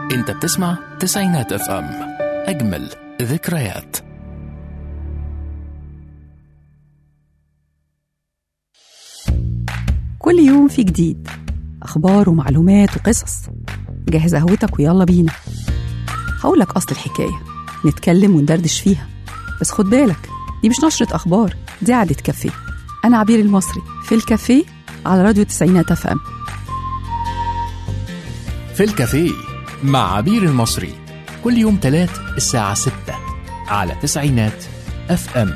انت بتسمع تسعينات اف ام اجمل ذكريات كل يوم في جديد أخبار ومعلومات وقصص جهز قهوتك ويلا بينا هقولك أصل الحكاية نتكلم وندردش فيها بس خد بالك دي مش نشرة أخبار دي قعدة كافيه أنا عبير المصري في الكافيه على راديو تسعينات اف ام في الكافيه مع عبير المصري كل يوم تلات الساعة 6 على تسعينات اف ام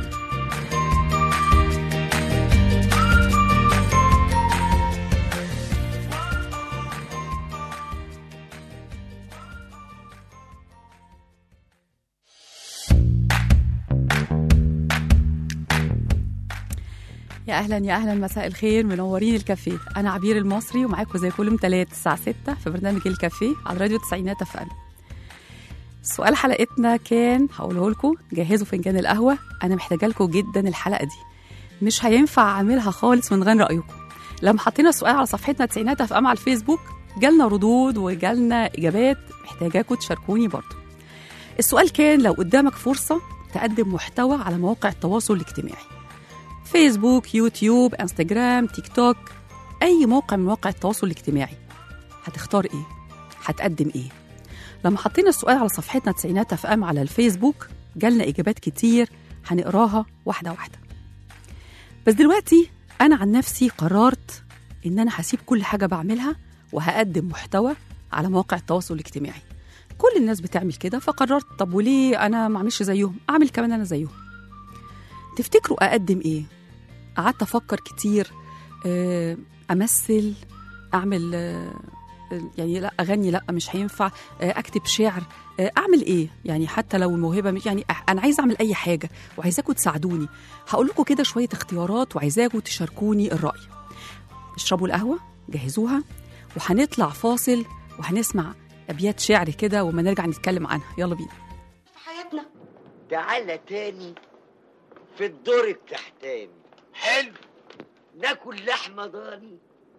يا اهلا يا اهلا مساء الخير منورين الكافيه انا عبير المصري ومعاكم زي كل يوم تلات الساعه 6 في برنامج الكافيه على راديو تسعينات اف ام سؤال حلقتنا كان هقوله لكم جهزوا فنجان القهوه انا محتاجه لكم جدا الحلقه دي مش هينفع اعملها خالص من غير رايكم لما حطينا السؤال على صفحتنا تسعينات اف ام على الفيسبوك جالنا ردود وجالنا اجابات محتاجاكم تشاركوني برضو السؤال كان لو قدامك فرصه تقدم محتوى على مواقع التواصل الاجتماعي فيسبوك يوتيوب انستجرام تيك توك اي موقع من مواقع التواصل الاجتماعي هتختار ايه هتقدم ايه لما حطينا السؤال على صفحتنا تسعينات اف ام على الفيسبوك جالنا اجابات كتير هنقراها واحده واحده بس دلوقتي انا عن نفسي قررت ان انا هسيب كل حاجه بعملها وهقدم محتوى على مواقع التواصل الاجتماعي كل الناس بتعمل كده فقررت طب وليه انا ما اعملش زيهم اعمل كمان انا زيهم تفتكروا اقدم ايه قعدت افكر كتير آه، امثل اعمل آه، يعني لا اغني لا مش هينفع آه، اكتب شعر آه، اعمل ايه يعني حتى لو الموهبه مش يعني أح- انا عايزه اعمل اي حاجه وعايزاكم تساعدوني هقول لكم كده شويه اختيارات وعايزاكم تشاركوني الراي اشربوا القهوه جهزوها وهنطلع فاصل وهنسمع ابيات شعر كده وما نرجع نتكلم عنها يلا بينا في حياتنا تعالى تاني في الدور التحتاني حلو ناكل لحمة ضاني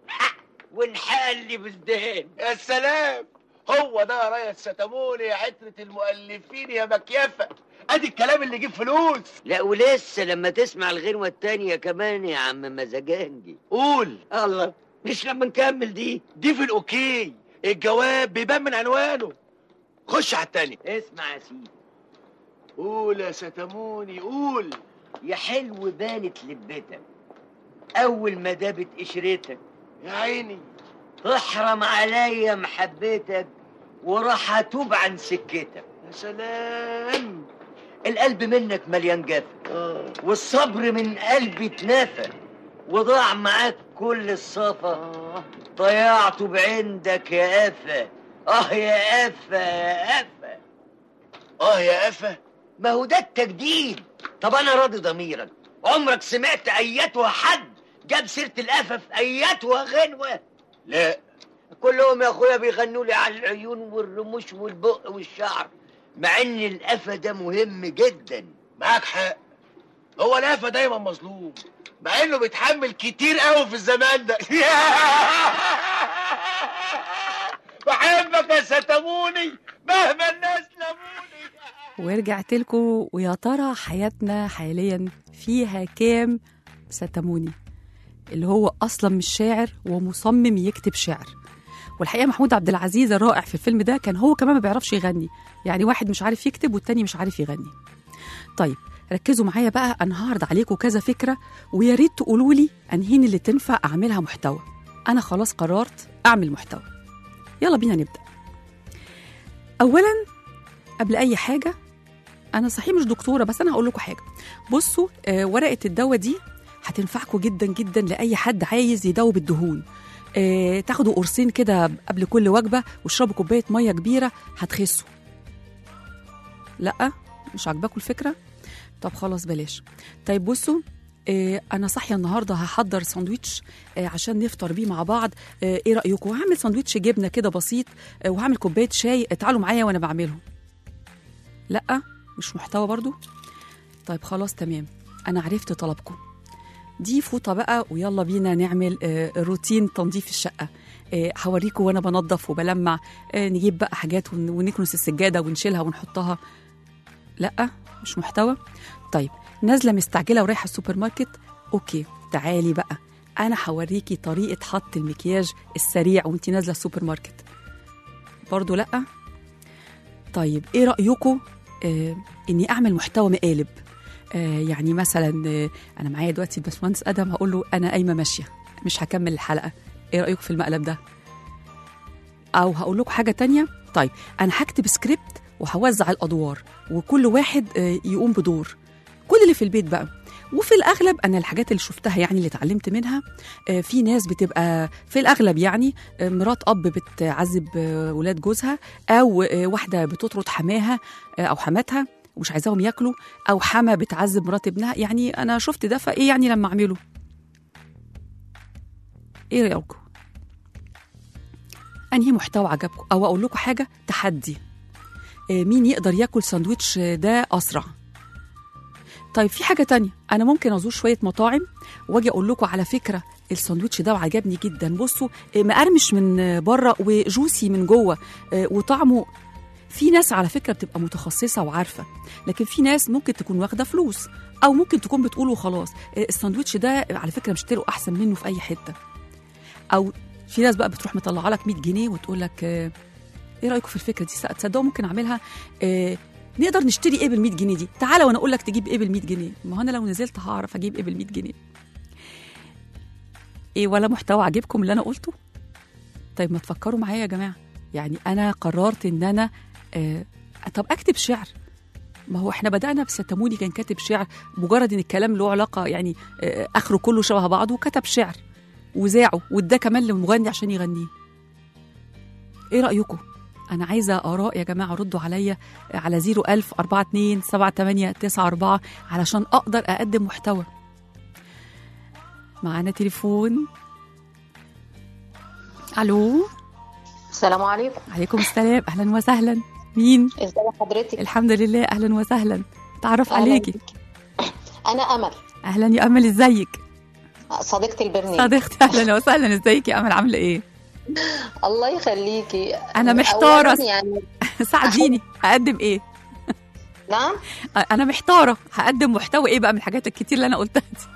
ونحلي بالدهان يا سلام هو ده يا ريس ستموني يا عترة المؤلفين يا مكيفة ادي الكلام اللي يجيب فلوس لا ولسه لما تسمع الغنوة التانية كمان يا عم مزاجنجي قول الله مش لما نكمل دي دي في الاوكي الجواب بيبان من عنوانه خش على التاني اسمع يا سيدي قول يا ستموني قول يا حلو بانت لبتك اول ما دابت قشرتك يا عيني تحرم عليا محبتك وراح اتوب عن سكتك يا سلام القلب منك مليان جفا آه. والصبر من قلبي اتنفى وضاع معاك كل الصفا آه. ضيعته بعندك يا قفا اه يا قفا يا قفا اه يا قفا ما هو ده التجديد طب انا راضي ضميرك عمرك سمعت اياتها حد جاب سيره القفا في اياتها غنوه لا كلهم يا اخويا بيغنوا لي على العيون والرموش والبق والشعر مع ان القفا ده مهم جدا معاك حق هو القفا دايما مظلوم مع انه بيتحمل كتير قوي في الزمان ده بحبك يا ستموني مهما الناس لموني ورجعت لكم ويا ترى حياتنا حاليا فيها كام ستموني اللي هو اصلا مش شاعر ومصمم يكتب شعر والحقيقه محمود عبد العزيز الرائع في الفيلم ده كان هو كمان ما بيعرفش يغني يعني واحد مش عارف يكتب والتاني مش عارف يغني طيب ركزوا معايا بقى انا هعرض عليكم كذا فكره ويا ريت تقولوا لي انهين اللي تنفع اعملها محتوى انا خلاص قررت اعمل محتوى يلا بينا نبدا اولا قبل اي حاجه انا صحيح مش دكتوره بس انا هقول لكم حاجه بصوا آه ورقه الدواء دي هتنفعكم جدا جدا لاي حد عايز يدوب الدهون آه تاخدوا قرصين كده قبل كل وجبه واشربوا كوبايه ميه كبيره هتخسوا لا مش عاجباكم الفكره طب خلاص بلاش طيب بصوا آه انا صاحيه النهارده هحضر ساندويتش آه عشان نفطر بيه مع بعض آه ايه رايكم هعمل ساندويتش جبنه كده بسيط آه وهعمل كوبايه شاي آه تعالوا معايا وانا بعملهم لا مش محتوى برضو طيب خلاص تمام انا عرفت طلبكم دي فوطه بقى ويلا بينا نعمل آه، روتين تنظيف الشقه آه، هوريكم وانا بنظف وبلمع آه، نجيب بقى حاجات ون- ونكنس السجاده ونشيلها ونحطها لا مش محتوى طيب نازله مستعجله ورايحه السوبر ماركت اوكي تعالي بقى انا هوريكي طريقه حط المكياج السريع وانت نازله السوبر ماركت برضو لا طيب ايه رايكم آه اني اعمل محتوى مقالب آه يعني مثلا آه انا معايا دلوقتي الباشمهندس ادم هقول له انا قايمه ماشيه مش هكمل الحلقه ايه رايكم في المقلب ده او هقول لكم حاجه تانية طيب انا هكتب سكريبت وهوزع الادوار وكل واحد آه، يقوم بدور كل اللي في البيت بقى وفي الاغلب انا الحاجات اللي شفتها يعني اللي اتعلمت منها آه، في ناس بتبقى في الاغلب يعني آه، مرات اب بتعذب آه، ولاد جوزها او آه، واحده بتطرد حماها آه، او حماتها ومش عايزاهم ياكلوا او حما بتعذب مرات ابنها يعني انا شفت ده فايه يعني لما اعمله ايه رايكم انهي محتوى عجبكم او اقول لكم حاجه تحدي آه، مين يقدر ياكل ساندويتش ده اسرع طيب في حاجه تانية انا ممكن ازور شويه مطاعم واجي اقول لكم على فكره الساندوتش ده وعجبني جدا بصوا آه، مقرمش من آه، بره وجوسي من جوه آه، وطعمه في ناس على فكره بتبقى متخصصه وعارفه لكن في ناس ممكن تكون واخده فلوس او ممكن تكون بتقول وخلاص آه، الساندوتش ده على فكره مشتروا احسن منه في اي حته او في ناس بقى بتروح مطلعه لك 100 جنيه وتقول لك آه، ايه رايكم في الفكره دي تصدقوا ممكن اعملها آه، نقدر نشتري ايه بال 100 جنيه دي تعالى وانا اقول لك تجيب ايه بال 100 جنيه ما هو انا لو نزلت هعرف اجيب ايه بال 100 جنيه ايه ولا محتوى عجبكم اللي انا قلته طيب ما تفكروا معايا يا جماعه يعني انا قررت ان انا آه طب اكتب شعر ما هو احنا بدانا بستموني كان كاتب شعر مجرد ان الكلام له علاقه يعني آه اخره كله شبه بعضه وكتب شعر وذاعه واداه كمان للمغني عشان يغنيه ايه رايكم انا عايزه اراء يا جماعه ردوا عليا على 01000 42 78 94 علشان اقدر اقدم محتوى معانا تليفون الو السلام عليكم عليكم السلام اهلا وسهلا مين ازي حضرتك الحمد لله اهلا وسهلا تعرف أهلاً عليكي بك. انا امل اهلا يا امل ازيك صديقه البرنامج صديقتي اهلا وسهلا ازيك يا امل عامله ايه الله يخليكي أنا محتارة. أولاً يعني ساعديني هقدم ايه نعم انا محتاره هقدم محتوى ايه بقى من الحاجات الكتير اللي انا قلتها دي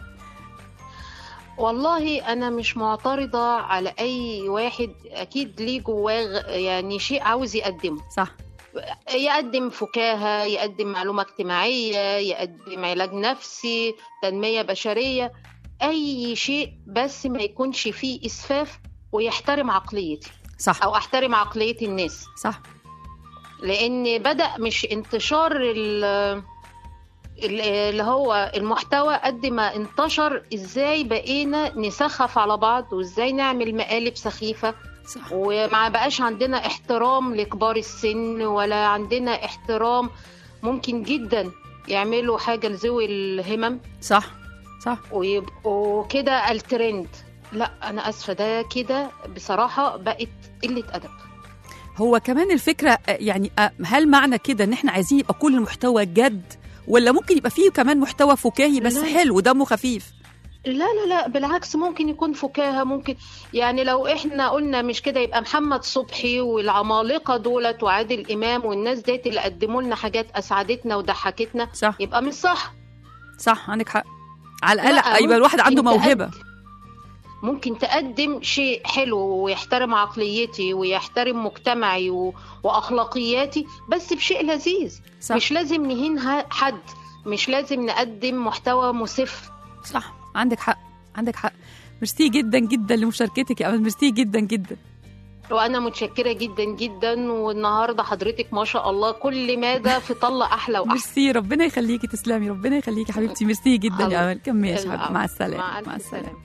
والله انا مش معترضه على اي واحد اكيد ليه جواه غ- يعني شيء عاوز يقدمه صح يقدم فكاهه يقدم معلومه اجتماعيه يقدم علاج نفسي تنميه بشريه اي شيء بس ما يكونش فيه اسفاف ويحترم عقليتي صح او احترم عقليه الناس صح لان بدا مش انتشار ال- ال- اللي هو المحتوى قد ما انتشر ازاي بقينا نسخف على بعض وازاي نعمل مقالب سخيفه صح وما بقاش عندنا احترام لكبار السن ولا عندنا احترام ممكن جدا يعملوا حاجه لذوي الهمم صح صح ويبقوا كده الترند لا انا اسفه ده كده بصراحه بقت قله ادب هو كمان الفكره آه، يعني آه، هل معنى كده ان احنا عايزين يبقى كل المحتوى جد ولا ممكن يبقى فيه كمان محتوى فكاهي بس لا. حلو ودمه خفيف لا لا لا بالعكس ممكن يكون فكاهة ممكن يعني لو احنا قلنا مش كده يبقى محمد صبحي والعمالقة دولت وعادل إمام والناس ديت اللي قدموا لنا حاجات أسعدتنا وضحكتنا صح يبقى مش صح صح عندك حق على لا، الاقل يبقى الواحد عنده ممكن موهبه تقدم- ممكن تقدم شيء حلو ويحترم عقليتي ويحترم مجتمعي و... وأخلاقياتي بس بشيء لذيذ صح مش لازم نهين ه- حد مش لازم نقدم محتوى مسف صح عندك حق عندك حق ميرسي جدا جدا لمشاركتك يا امل ميرسي جدا جدا وانا متشكره جدا جدا والنهارده حضرتك ما شاء الله كل ماذا في طله احلى واحلى ميرسي ربنا يخليكي تسلمي ربنا يخليكي حبيبتي ميرسي جدا يا امل كملي يا حبيبتي مع مع السلامه ألف مع السلامه سلامة.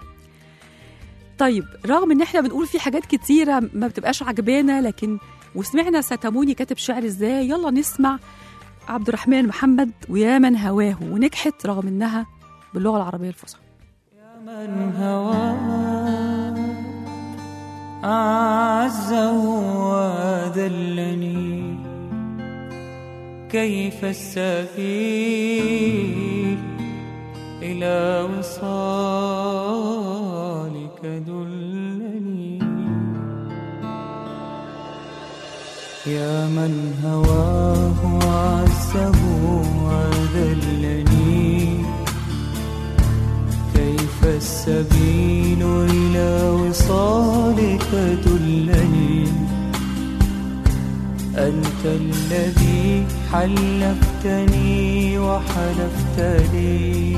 طيب رغم ان احنا بنقول في حاجات كتيره ما بتبقاش عجبانا لكن وسمعنا ستموني كاتب شعر ازاي يلا نسمع عبد الرحمن محمد ويا من هواه ونجحت رغم انها باللغه العربيه الفصحى من هواه أعزه وذلني كيف السبيل إلى وصالك دلني يا من هواه عزه وذلني كيف السبيل إلى وصالك دلني أنت الذي حلفتني وحلفت لي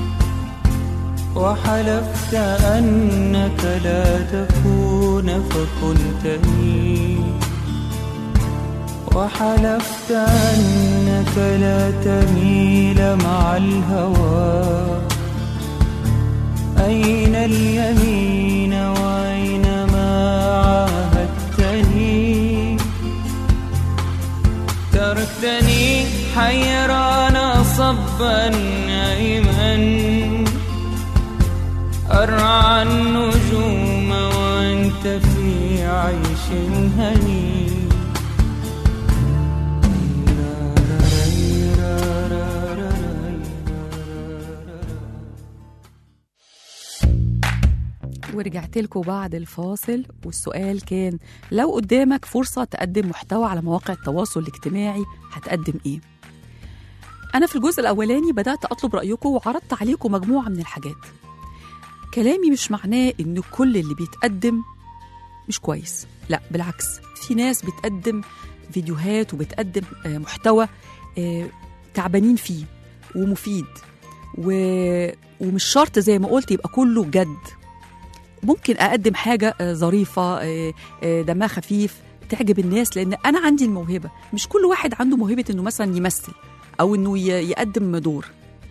وحلفت أنك لا تكون فكنتني وحلفت أنك لا تميل مع الهوى أين اليمين وأين ما عاهدتني تركتني حيران صبا نائما أرعى النجوم وأنت في عيش هني ورجعت لكم بعد الفاصل والسؤال كان لو قدامك فرصة تقدم محتوى على مواقع التواصل الاجتماعي هتقدم ايه؟ أنا في الجزء الأولاني بدأت أطلب رأيكم وعرضت عليكم مجموعة من الحاجات كلامي مش معناه إن كل اللي بيتقدم مش كويس لا بالعكس في ناس بتقدم فيديوهات وبتقدم آه، محتوى آه، تعبانين فيه ومفيد و... ومش شرط زي ما قلت يبقى كله جد ممكن اقدم حاجه آه، ظريفه آه، آه، دمها خفيف تعجب الناس لان انا عندي الموهبه مش كل واحد عنده موهبه انه مثلا يمثل او انه ي- يقدم دور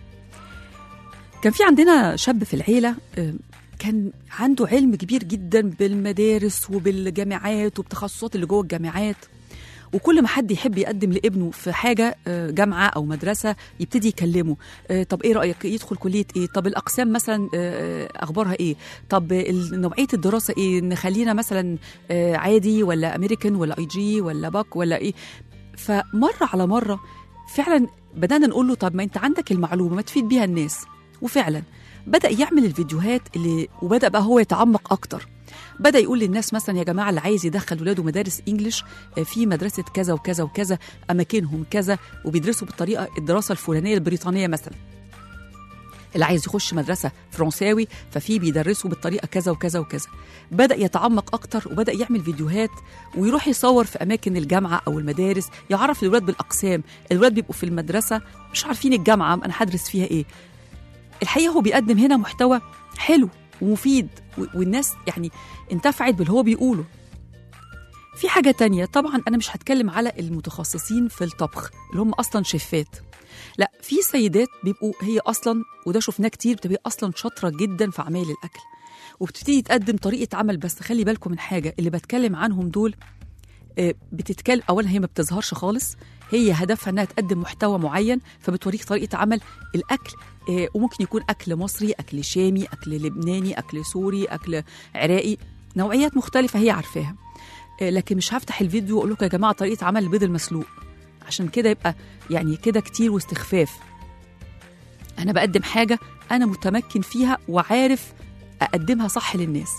كان في عندنا شاب في العيله آه، كان عنده علم كبير جدا بالمدارس وبالجامعات وبتخصصات اللي جوه الجامعات وكل ما حد يحب يقدم لابنه في حاجه آه، جامعه او مدرسه يبتدي يكلمه آه، طب ايه رايك يدخل كليه ايه طب الاقسام مثلا آه، اخبارها ايه طب ال- نوعيه الدراسه ايه نخلينا مثلا آه، عادي ولا امريكان ولا اي جي ولا باك ولا ايه فمره على مره فعلا بدانا نقول له طب ما انت عندك المعلومه ما تفيد بيها الناس وفعلا بدا يعمل الفيديوهات اللي وبدا بقى هو يتعمق اكتر بدا يقول للناس مثلا يا جماعه اللي عايز يدخل ولاده مدارس انجليش آه، في مدرسه كذا وكذا وكذا اماكنهم كذا وبيدرسوا بالطريقه الدراسه الفلانيه البريطانيه مثلا اللي عايز يخش مدرسه فرنساوي ففي بيدرسوا بالطريقه كذا وكذا وكذا بدا يتعمق اكتر وبدا يعمل فيديوهات ويروح يصور في اماكن الجامعه او المدارس يعرف الولاد بالاقسام الولاد بيبقوا في المدرسه مش عارفين الجامعه انا هدرس فيها ايه الحقيقه هو بيقدم هنا محتوى حلو ومفيد و- والناس يعني انتفعت باللي هو بيقوله في حاجة تانية طبعا أنا مش هتكلم على المتخصصين في الطبخ اللي هم أصلا شيفات لا في سيدات بيبقوا هي أصلا وده شفناه كتير بتبقى أصلا شاطرة جدا في عمايل الأكل وبتبتدي تقدم طريقة عمل بس خلي بالكم من حاجة اللي بتكلم عنهم دول آه، بتتكلم اولا هي ما بتظهرش خالص هي هدفها انها تقدم محتوى معين فبتوريك طريقه عمل الاكل آه، وممكن يكون اكل مصري اكل شامي اكل لبناني اكل سوري اكل عراقي نوعيات مختلفه هي عارفاها آه، لكن مش هفتح الفيديو واقول لكم يا جماعه طريقه عمل البيض المسلوق عشان كده يبقى يعني كده كتير واستخفاف انا بقدم حاجه انا متمكن فيها وعارف اقدمها صح للناس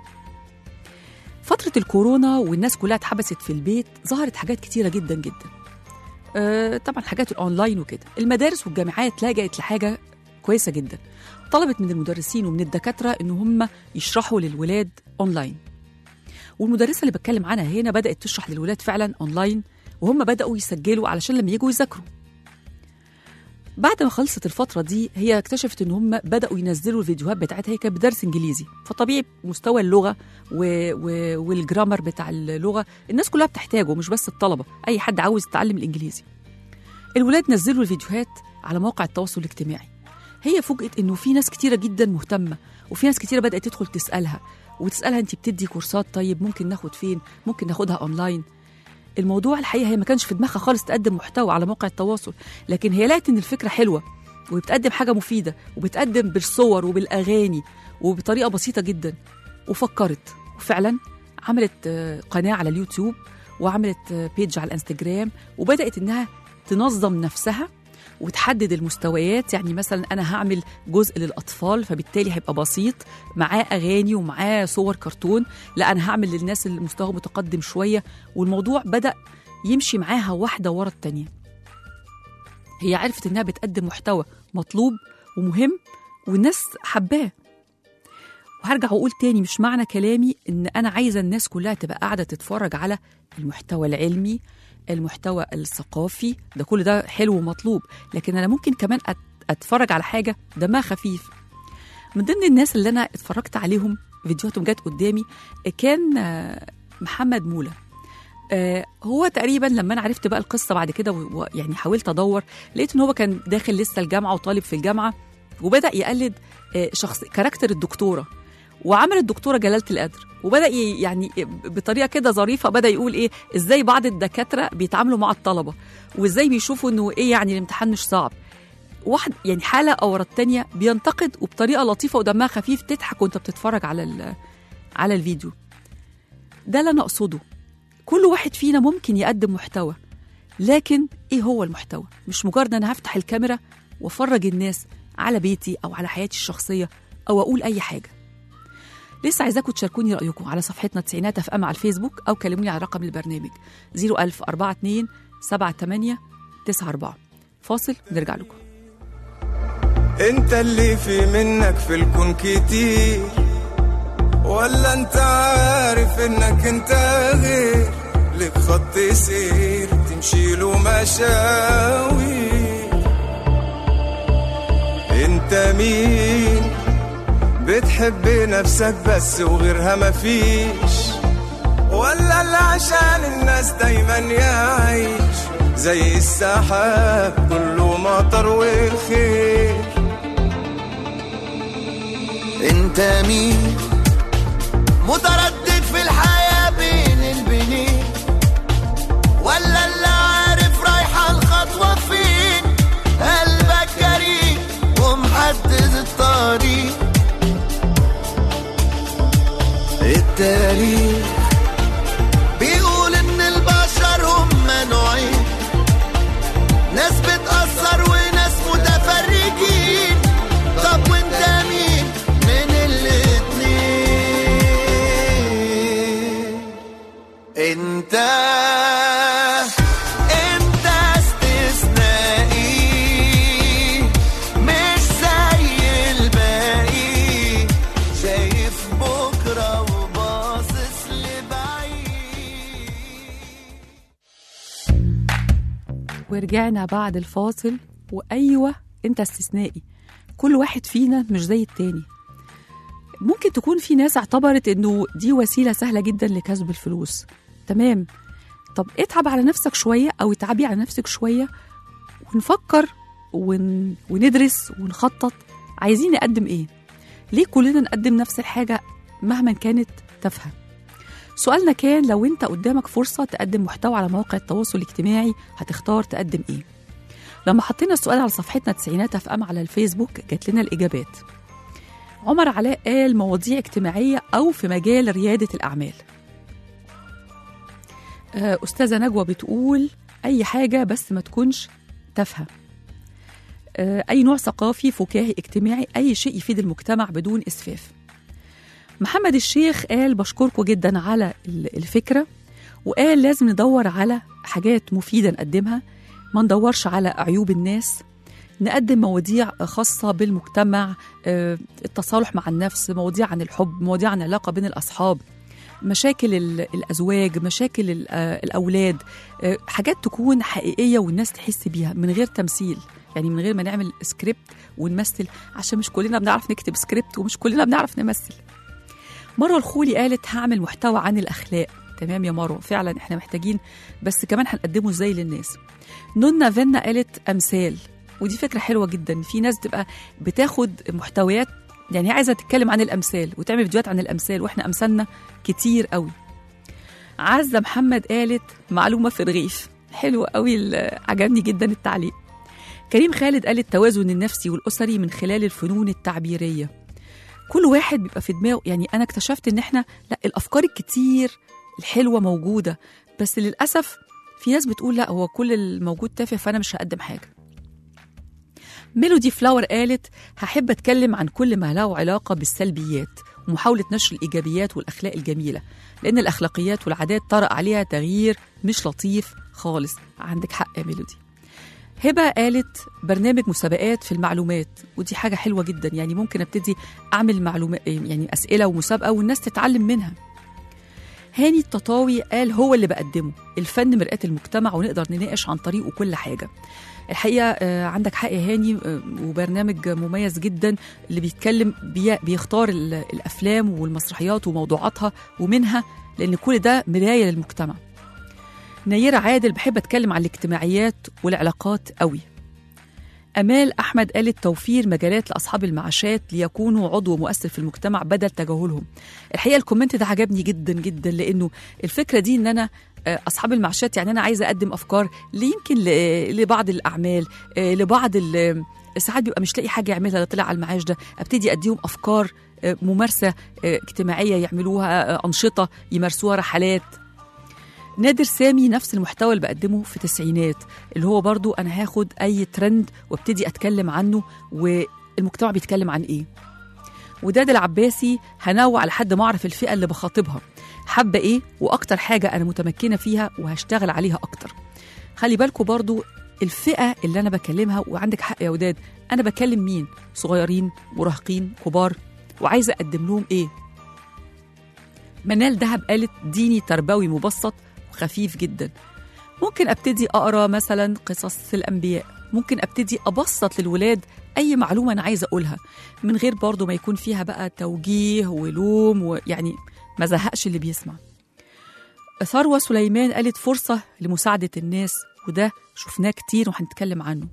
فترة الكورونا والناس كلها اتحبست في البيت ظهرت حاجات كتيرة جدا جدا آه طبعا حاجات الاونلاين وكده المدارس والجامعات لجأت لحاجة كويسة جدا طلبت من المدرسين ومن الدكاترة ان هم يشرحوا للولاد اونلاين والمدرسة اللي بتكلم عنها هنا بدأت تشرح للولاد فعلا اونلاين وهم بدأوا يسجلوا علشان لما يجوا يذاكروا بعد ما خلصت الفترة دي هي اكتشفت ان هم بدأوا ينزلوا الفيديوهات بتاعتها هي كانت بدرس انجليزي فطبيعي مستوى اللغة و... و... والجرامر بتاع اللغة الناس كلها بتحتاجه مش بس الطلبة اي حد عاوز يتعلم الانجليزي الولاد نزلوا الفيديوهات على مواقع التواصل الاجتماعي هي فوجئت انه في ناس كتيرة جدا مهتمة وفي ناس كتيرة بدأت تدخل تسألها وتسألها انت بتدي كورسات طيب ممكن ناخد فين ممكن ناخدها اونلاين الموضوع الحقيقه هي ما كانش في دماغها خالص تقدم محتوى على موقع التواصل لكن هي لقت ان الفكره حلوه وبتقدم حاجه مفيده وبتقدم بالصور وبالاغاني وبطريقه بسيطه جدا وفكرت وفعلا عملت آه، قناه على اليوتيوب وعملت آه، بيج على الانستجرام وبدات انها تنظم نفسها وتحدد المستويات يعني مثلا انا هعمل جزء للاطفال فبالتالي هيبقى بسيط معاه اغاني ومعاه صور كرتون لا انا هعمل للناس اللي مستواهم متقدم شويه والموضوع بدا يمشي معاها واحده ورا التانيه هي عرفت انها بتقدم محتوى مطلوب ومهم والناس حباه وهرجع واقول تاني مش معنى كلامي ان انا عايزه الناس كلها تبقى قاعده تتفرج على المحتوى العلمي المحتوى الثقافي ده كل ده حلو ومطلوب لكن انا ممكن كمان أت- اتفرج على حاجه دمها خفيف من ضمن الناس اللي انا اتفرجت عليهم فيديوهاتهم جت قدامي كان آه، محمد موله آه، هو تقريبا لما انا عرفت بقى القصه بعد كده و- ويعني حاولت ادور لقيت ان هو كان داخل لسه الجامعه وطالب في الجامعه وبدا يقلد آه، شخص كاركتر الدكتوره وعمل الدكتوره جلاله القدر وبدا ي- يعني بطريقه كده ظريفه بدا يقول ايه ازاي بعض الدكاتره بيتعاملوا مع الطلبه وازاي بيشوفوا انه ايه يعني الامتحان مش صعب واحد يعني حاله او ورا التانيه بينتقد وبطريقه لطيفه ودمها خفيف تضحك وانت بتتفرج على ال- على الفيديو ده اللي انا اقصده كل واحد فينا ممكن يقدم محتوى لكن ايه هو المحتوى مش مجرد انا هفتح الكاميرا وافرج الناس على بيتي او على حياتي الشخصيه او اقول اي حاجه لسه عايزاكم تشاركوني رايكم على صفحتنا تسعينات اف ام على الفيسبوك او كلموني على رقم البرنامج 01000 42 78 94 فاصل ونرجع لكم انت اللي في منك في الكون كتير ولا انت عارف انك انت غير لك خط سير تمشي له مشاوي انت مين بتحب نفسك بس وغيرها مفيش ولا اللي عشان الناس دايما يعيش زي السحاب كله مطر وخير انت مين متردد في الحياة بين البنين ولا اللي عارف رايحة الخطوة فين قلبك جريء ومحدد الطريق التاريخ بيقول ان البشر هم نوعين ناس بتأثر وناس متفرجين طب وانت مين من الاتنين انت انت استثنائي مش زي الباقي شايف بكرة وباصص لبعيد ورجعنا بعد الفاصل وايوه انت استثنائي كل واحد فينا مش زي التاني ممكن تكون في ناس اعتبرت انه دي وسيله سهله جدا لكسب الفلوس تمام طب اتعب على نفسك شويه او اتعبي على نفسك شويه ونفكر ون... وندرس ونخطط عايزين نقدم ايه ليه كلنا نقدم نفس الحاجه مهما كانت تافهه سؤالنا كان لو انت قدامك فرصه تقدم محتوى على مواقع التواصل الاجتماعي هتختار تقدم ايه لما حطينا السؤال على صفحتنا تسعينات اف ام على الفيسبوك جات لنا الاجابات عمر علاء قال مواضيع اجتماعيه او في مجال رياده الاعمال آه، استاذه نجوى بتقول اي حاجه بس ما تكونش تافهه آه، اي نوع ثقافي فكاهي اجتماعي اي شيء يفيد المجتمع بدون اسفاف محمد الشيخ قال بشكركم جدا على ال- الفكره وقال لازم ندور على حاجات مفيده نقدمها ما ندورش على عيوب الناس نقدم مواضيع خاصة بالمجتمع آه، التصالح مع النفس مواضيع عن الحب مواضيع عن العلاقة بين الأصحاب مشاكل ال- الأزواج مشاكل ال- آه، الأولاد آه، حاجات تكون حقيقية والناس تحس بيها من غير تمثيل يعني من غير ما نعمل سكريبت ونمثل عشان مش كلنا بنعرف نكتب سكريبت ومش كلنا بنعرف نمثل مروه الخولي قالت هعمل محتوى عن الاخلاق تمام يا مروه فعلا احنا محتاجين بس كمان هنقدمه ازاي للناس نونا فينا قالت امثال ودي فكره حلوه جدا في ناس تبقى بتاخد محتويات يعني هي عايزه تتكلم عن الامثال وتعمل فيديوهات عن الامثال واحنا امثالنا كتير قوي عزه محمد قالت معلومه في الرغيف حلو قوي ال- عجبني جدا التعليق كريم خالد قال التوازن النفسي والاسري من خلال الفنون التعبيريه كل واحد بيبقى في دماغه يعني انا اكتشفت ان احنا لا الافكار الكتير الحلوه موجوده بس للاسف في ناس بتقول لا هو كل الموجود تافه فانا مش هقدم حاجه ميلودي فلاور قالت هحب أتكلم عن كل ما له علاقة بالسلبيات ومحاولة نشر الإيجابيات والأخلاق الجميلة لأن الأخلاقيات والعادات طرأ عليها تغيير مش لطيف خالص عندك حق يا ميلودي هبة قالت برنامج مسابقات في المعلومات ودي حاجة حلوة جدا يعني ممكن ابتدي أعمل معلومات يعني أسئلة ومسابقة والناس تتعلم منها هاني التطاوي قال هو اللي بقدمه الفن مرآة المجتمع ونقدر نناقش عن طريقه كل حاجة الحقيقة آه، عندك حق يا هاني آه، وبرنامج مميز جدا اللي بيتكلم بي بيختار ال- الأفلام والمسرحيات وموضوعاتها ومنها لأن كل ده مراية للمجتمع نيرة عادل بحب أتكلم عن الاجتماعيات والعلاقات قوي أمال أحمد قالت توفير مجالات لأصحاب المعاشات ليكونوا عضو مؤثر في المجتمع بدل تجاهلهم الحقيقة الكومنت ده عجبني جدا جدا لأنه الفكرة دي إن أنا آه، أصحاب المعاشات يعني أنا عايزة أقدم أفكار اللي يمكن ل- لبعض الأعمال آه، لبعض ال- ساعات بيبقى مش لاقي حاجة يعملها لا طلع على المعاش ده أبتدي أديهم أفكار آه، ممارسة آه، اجتماعية يعملوها آه، أنشطة يمارسوها رحلات نادر سامي نفس المحتوى اللي بقدمه في تسعينات اللي هو برضو أنا هاخد أي ترند وابتدي أتكلم عنه والمجتمع بيتكلم عن إيه وداد العباسي هنوع لحد ما أعرف الفئة اللي بخاطبها حابة إيه وأكتر حاجة أنا متمكنة فيها وهشتغل عليها أكتر خلي بالكم برضو الفئة اللي أنا بكلمها وعندك حق يا وداد أنا بكلم مين صغيرين مراهقين كبار وعايزة أقدم لهم إيه منال دهب قالت ديني تربوي مبسط وخفيف جدا ممكن ابتدي اقرا مثلا قصص الانبياء ممكن ابتدي ابسط للولاد اي معلومه انا عايزه اقولها من غير برضو ما يكون فيها بقى توجيه ولوم ويعني ما زهقش اللي بيسمع ثروه سليمان قالت فرصه لمساعده الناس وده شفناه كتير وهنتكلم عنه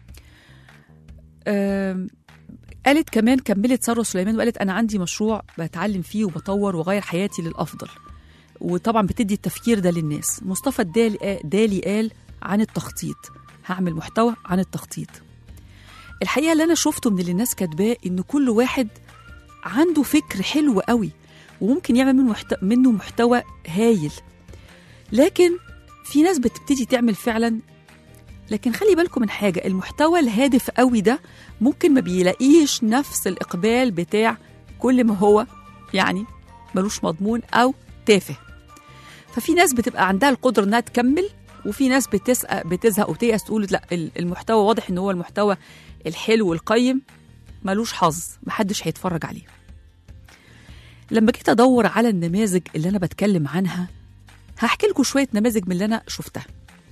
أم، قالت كمان كملت ثروه سليمان وقالت انا عندي مشروع بتعلم فيه وبطور واغير حياتي للافضل وطبعا بتدي التفكير ده للناس مصطفى الدالي دالي قال عن التخطيط هعمل محتوى عن التخطيط الحقيقه اللي انا شفته من اللي الناس كاتباه ان كل واحد عنده فكر حلو قوي وممكن يعمل منه محتوى, منه محتوى هايل لكن في ناس بتبتدي تعمل فعلا لكن خلي بالكم من حاجه المحتوى الهادف قوي ده ممكن ما بيلاقيش نفس الاقبال بتاع كل ما هو يعني ملوش مضمون او تافه ففي ناس بتبقى عندها القدره انها تكمل وفي ناس بتسأ بتزهق وتيأس تقول لا ال- المحتوى واضح ان هو المحتوى الحلو والقيم ملوش حظ محدش هيتفرج عليه لما جيت ادور على النماذج اللي انا بتكلم عنها هحكي لكم شويه نماذج من اللي انا شفتها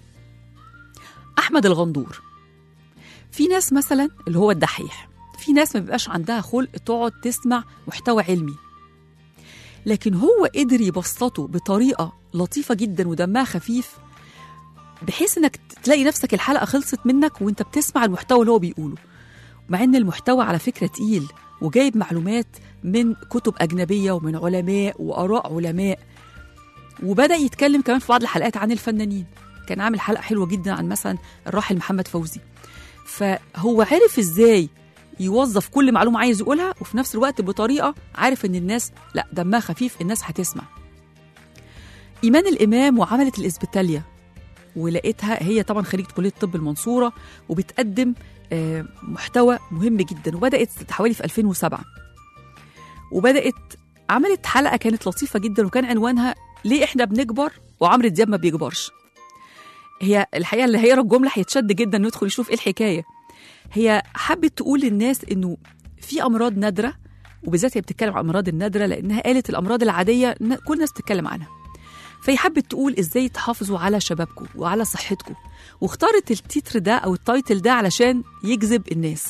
احمد الغندور في ناس مثلا اللي هو الدحيح في ناس ما بيبقاش عندها خلق تقعد تسمع محتوى علمي لكن هو قدر يبسطه بطريقه لطيفه جدا ودمها خفيف بحيث انك تلاقي نفسك الحلقه خلصت منك وانت بتسمع المحتوى اللي هو بيقوله مع ان المحتوى على فكره تقيل وجايب معلومات من كتب اجنبيه ومن علماء واراء علماء وبدا يتكلم كمان في بعض الحلقات عن الفنانين كان عامل حلقه حلوه جدا عن مثلا الراحل محمد فوزي فهو عرف ازاي يوظف كل معلومه عايز يقولها وفي نفس الوقت بطريقه عارف ان الناس لا دمها خفيف الناس هتسمع ايمان الامام وعملت الاسبيتاليا ولقيتها هي طبعا خريجه كليه طب المنصوره وبتقدم آه، محتوى مهم جدا وبدات حوالي في 2007 وبدات عملت حلقه كانت لطيفه جدا وكان عنوانها ليه احنا بنكبر وعمرو دياب ما بيكبرش هي الحقيقه اللي هيقرا الجمله هيتشد جدا انه يدخل يشوف ايه الحكايه هي حبت تقول للناس انه في امراض نادره وبالذات هي بتتكلم عن الامراض النادره لانها قالت الامراض العاديه ن- كل الناس بتتكلم عنها فهي حبت تقول ازاي تحافظوا على شبابكم وعلى صحتكم واختارت التتر ده او التايتل ده علشان يجذب الناس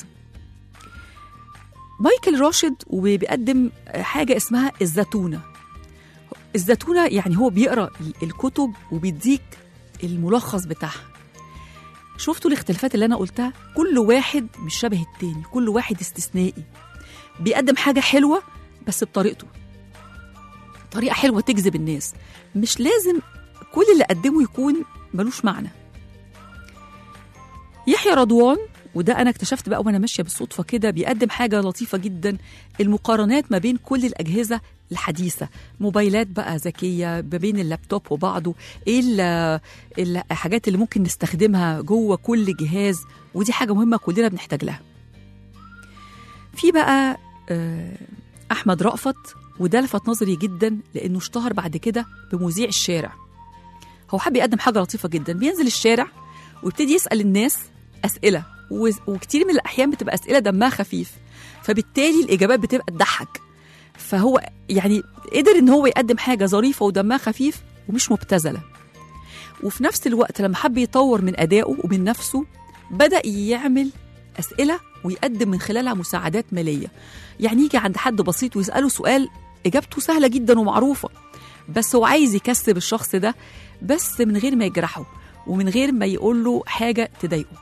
مايكل راشد وبيقدم حاجه اسمها الزتونه الزتونه يعني هو بيقرا ال- الكتب وبيديك الملخص بتاعها شفتوا الاختلافات اللي انا قلتها كل واحد مش شبه التاني كل واحد استثنائي بيقدم حاجه حلوه بس بطريقته طريقه حلوه تجذب الناس مش لازم كل اللي قدمه يكون ملوش معنى يحيى رضوان وده انا اكتشفت بقى وانا ماشيه بالصدفه كده بيقدم حاجه لطيفه جدا المقارنات ما بين كل الاجهزه الحديثه موبايلات بقى ذكيه ما بين اللابتوب وبعضه ايه ال- الحاجات اللي ممكن نستخدمها جوه كل جهاز ودي حاجه مهمه كلنا بنحتاج لها في بقى آه، احمد رأفت وده لفت نظري جدا لانه اشتهر بعد كده بمذيع الشارع هو حب يقدم حاجه لطيفه جدا بينزل الشارع ويبتدي يسال الناس اسئله و- وكتير من الاحيان بتبقى اسئله دمها خفيف فبالتالي الاجابات بتبقى تضحك فهو يعني قدر ان هو يقدم حاجه ظريفه ودمها خفيف ومش مبتذله وفي نفس الوقت لما حب يطور من ادائه ومن نفسه بدا يعمل اسئله ويقدم من خلالها مساعدات ماليه يعني يجي عند حد بسيط ويساله سؤال اجابته سهله جدا ومعروفه بس هو عايز يكسب الشخص ده بس من غير ما يجرحه ومن غير ما يقول له حاجه تضايقه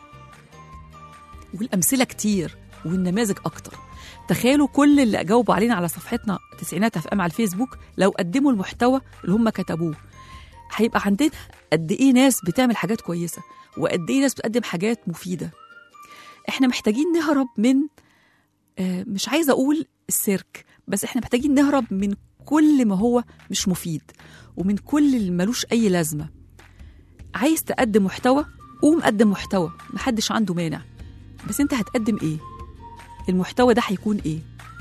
والامثله كتير والنماذج اكتر تخيلوا كل اللي جاوبوا علينا على صفحتنا تسعينات اف ام على الفيسبوك لو قدموا المحتوى اللي هم كتبوه هيبقى عندنا قد ايه ناس بتعمل حاجات كويسه وقد ايه ناس بتقدم حاجات مفيده احنا محتاجين نهرب من آه، مش عايزه اقول السيرك بس احنا محتاجين نهرب من كل ما هو مش مفيد ومن كل اللي ملوش اي لازمه عايز تقدم محتوى قوم قدم محتوى محدش عنده مانع بس انت هتقدم ايه المحتوى ده هيكون ايه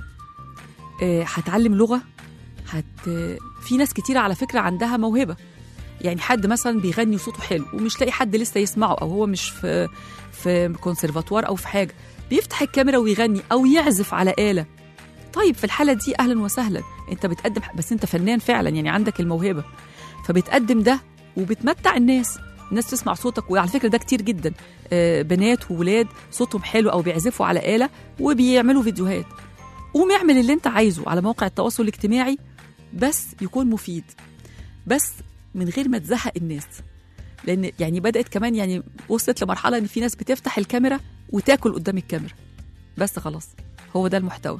آه، هتعلم لغه هت في ناس كتير على فكره عندها موهبه يعني حد مثلا بيغني وصوته حلو ومش لاقي حد لسه يسمعه او هو مش في في كونسرفاتوار او في حاجه بيفتح الكاميرا ويغني او يعزف على آلة طيب في الحالة دي أهلا وسهلا أنت بتقدم بس أنت فنان فعلا يعني عندك الموهبة فبتقدم ده وبتمتع الناس الناس تسمع صوتك وعلى فكرة ده كتير جدا آه، بنات وولاد صوتهم حلو أو بيعزفوا على آلة وبيعملوا فيديوهات قوم اعمل اللي أنت عايزه على مواقع التواصل الاجتماعي بس يكون مفيد بس من غير ما تزهق الناس لان يعني بدات كمان يعني وصلت لمرحله ان في ناس بتفتح الكاميرا وتاكل قدام الكاميرا بس خلاص هو ده المحتوى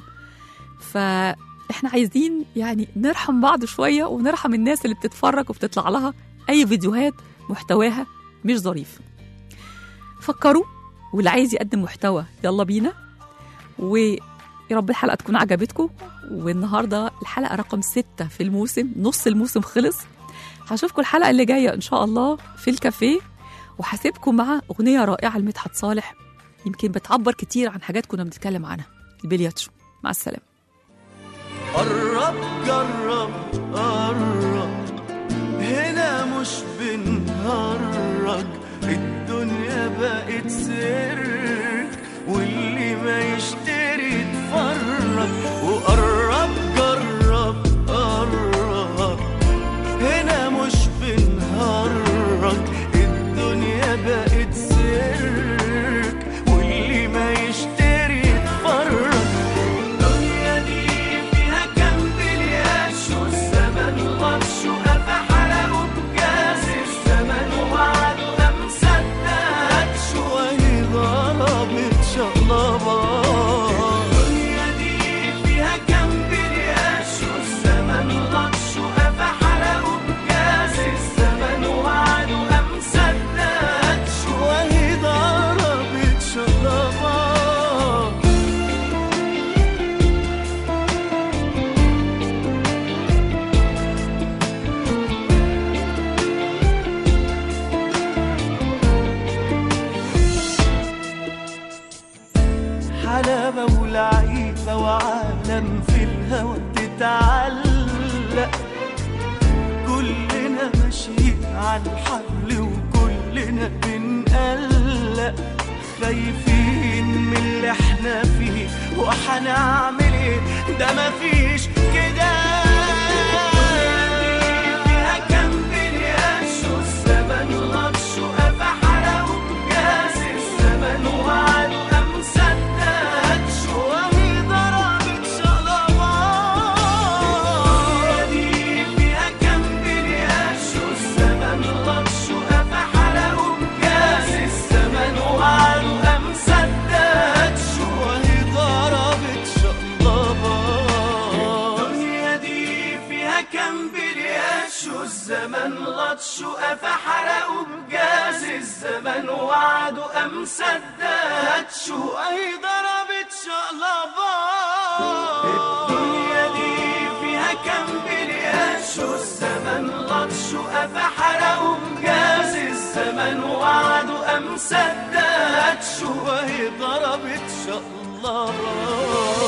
فاحنا عايزين يعني نرحم بعض شويه ونرحم الناس اللي بتتفرج وبتطلع لها اي فيديوهات محتواها مش ظريف فكروا واللي عايز يقدم محتوى يلا بينا ويا رب الحلقه تكون عجبتكم والنهارده الحلقه رقم ستة في الموسم نص الموسم خلص هشوفكم الحلقه اللي جايه ان شاء الله في الكافيه وهسيبكم مع اغنيه رائعه لمدحت صالح يمكن بتعبر كتير عن حاجات كنا بنتكلم عنها البلياتشو مع السلامه قرب جرب قرب هنا مش بنهرج الدنيا بقت سيرك واللي ما يشتري يتفرج وقرب جرب قرب هنا مش بنهرج الدنيا بقت سيرك واللي ما يشتري يتفرج الدنيا دي فيها كم بلياتش والزمن غطش وقفا حلقه بجاز الزمن وعده أم صدقتش وهي ضربت شقلبة الدنيا دي فيها كم بلياتش والزمن غطش وقفا حلقه بجاز الزمن وعده أم صدقتش وهي ضربت شقلبة حلاوة ولعيبة وعالم في الهوى تتعلق كلنا ماشيين على الحبل وكلنا بنقلق خايفين من اللي احنا فيه وهنعمل ايه ده مفيش كده فيها كم بلياتش والزمن غطش وقفا حلقه بجاز الزمن وعده أم صدقتش وهي ضربت شقلبات دي فيها كم بلياتش والزمن غطش وقفا حلقه بجاز الزمن وعده أم صدقتش وهي ضربت شقلبات الدنيا دي فيها كم بلياتش والزمن غطش وقفا حرقه بجاز الزمن وعده أم صدقتش وهي ضربت شقلبات الدنيا دي فيها كان بلياتشو الزمن لطشو فحرقوا بجاز الزمن وعدوا أم سداتشو وهي ضربت شقلبة